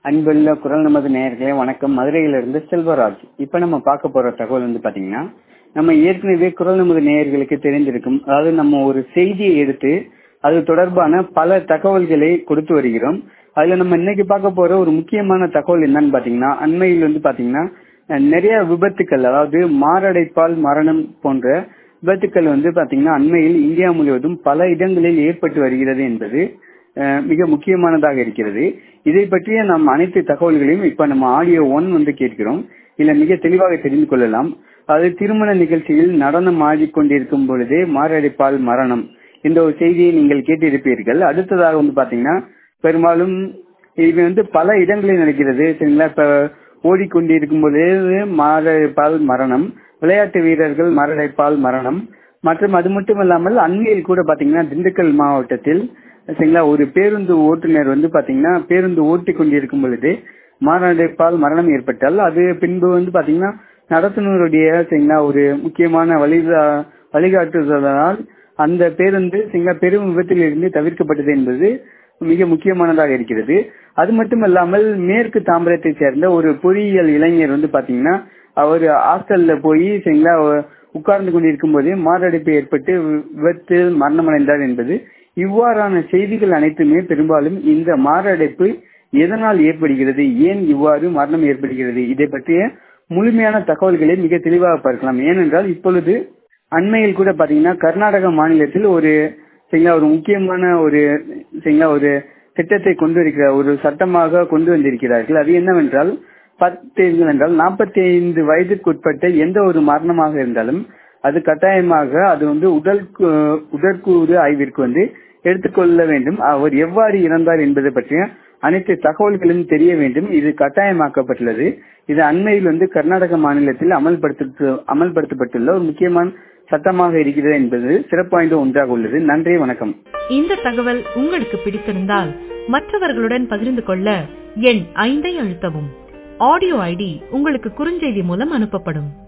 அன்புள்ள குரல் நமது நேயர்களே வணக்கம் மதுரையிலிருந்து செல்வராஜ் இப்ப நம்ம பார்க்க போற தகவல் வந்து பாத்தீங்கன்னா நம்ம ஏற்கனவே குரல் நமது நேயர்களுக்கு தெரிந்திருக்கும் அதாவது நம்ம ஒரு செய்தியை எடுத்து அது தொடர்பான பல தகவல்களை கொடுத்து வருகிறோம் அதுல நம்ம இன்னைக்கு பார்க்க போற ஒரு முக்கியமான தகவல் என்னன்னு பாத்தீங்கன்னா அண்மையில் வந்து பாத்தீங்கன்னா நிறைய விபத்துக்கள் அதாவது மாரடைப்பால் மரணம் போன்ற விபத்துக்கள் வந்து பாத்தீங்கன்னா அண்மையில் இந்தியா முழுவதும் பல இடங்களில் ஏற்பட்டு வருகிறது என்பது மிக முக்கியமானதாக இருக்கிறது இதை பற்றிய நாம் அனைத்து தகவல்களையும் இப்ப நம்ம ஆடியோ ஒன் வந்து கேட்கிறோம் இதுல மிக தெளிவாக தெரிந்து கொள்ளலாம் அது திருமண நிகழ்ச்சியில் நடனம் ஆடிக்கொண்டிருக்கும் பொழுதே மாரடைப்பால் மரணம் இந்த ஒரு செய்தியை நீங்கள் கேட்டிருப்பீர்கள் அடுத்ததாக வந்து பாத்தீங்கன்னா பெரும்பாலும் இது வந்து பல இடங்களில் நடக்கிறது சரிங்களா இப்ப ஓடிக்கொண்டிருக்கும் பொழுதே மாரடைப்பால் மரணம் விளையாட்டு வீரர்கள் மாரடைப்பால் மரணம் மற்றும் அது மட்டும் இல்லாமல் அண்மையில் கூட பாத்தீங்கன்னா திண்டுக்கல் மாவட்டத்தில் சரிங்களா ஒரு பேருந்து ஓட்டுநர் வந்து பாத்தீங்கன்னா பேருந்து ஓட்டி கொண்டிருக்கும் பொழுது மாரடைப்பால் மரணம் ஏற்பட்டால் அது பின்பு வந்து பாத்தீங்கன்னா நடத்துனருடைய சரிங்களா ஒரு முக்கியமான வழி வழிகாட்டுதலால் அந்த பேருந்து சரிங்களா பெரும் விபத்தில் இருந்து தவிர்க்கப்பட்டது என்பது மிக முக்கியமானதாக இருக்கிறது அது மட்டும் இல்லாமல் மேற்கு தாம்பரத்தை சேர்ந்த ஒரு பொறியியல் இளைஞர் வந்து பாத்தீங்கன்னா அவர் ஹாஸ்டல்ல போய் சரிங்களா உட்கார்ந்து கொண்டிருக்கும் போதே மாரடைப்பு ஏற்பட்டு விபத்தில் மரணமடைந்தார் என்பது இவ்வாறான செய்திகள் அனைத்துமே பெரும்பாலும் இந்த மாரடைப்பு எதனால் ஏற்படுகிறது ஏன் இவ்வாறு மரணம் ஏற்படுகிறது இதை பற்றிய முழுமையான தகவல்களை மிக தெளிவாக பார்க்கலாம் ஏனென்றால் இப்பொழுது அண்மையில் கூட பாத்தீங்கன்னா கர்நாடக மாநிலத்தில் ஒரு சரிங்களா ஒரு முக்கியமான ஒரு சரிங்களா ஒரு திட்டத்தை கொண்டு இருக்கிற ஒரு சட்டமாக கொண்டு வந்திருக்கிறார்கள் அது என்னவென்றால் பார்த்தீர்கள் என்றால் நாற்பத்தி ஐந்து வயதுக்குட்பட்ட எந்த ஒரு மரணமாக இருந்தாலும் அது கட்டாயமாக அது வந்து உடல் உடற்கூறு ஆய்விற்கு வந்து எடுத்துக்கொள்ள வேண்டும் அவர் எவ்வாறு இறந்தார் என்பதை பற்றிய அனைத்து தகவல்களும் தெரிய வேண்டும் இது கட்டாயமாக்கப்பட்டுள்ளது இது அண்மையில் வந்து கர்நாடக மாநிலத்தில் அமல்படுத்த அமல்படுத்தப்பட்டுள்ள ஒரு முக்கியமான சட்டமாக இருக்கிறது என்பது சிறப்பு வாய்ந்த ஒன்றாக உள்ளது நன்றி வணக்கம் இந்த தகவல் உங்களுக்கு பிடித்திருந்தால் மற்றவர்களுடன் பகிர்ந்து கொள்ள எண் ஐந்தை அழுத்தவும் ஆடியோ ஐடி உங்களுக்கு குறுஞ்செய்தி மூலம் அனுப்பப்படும்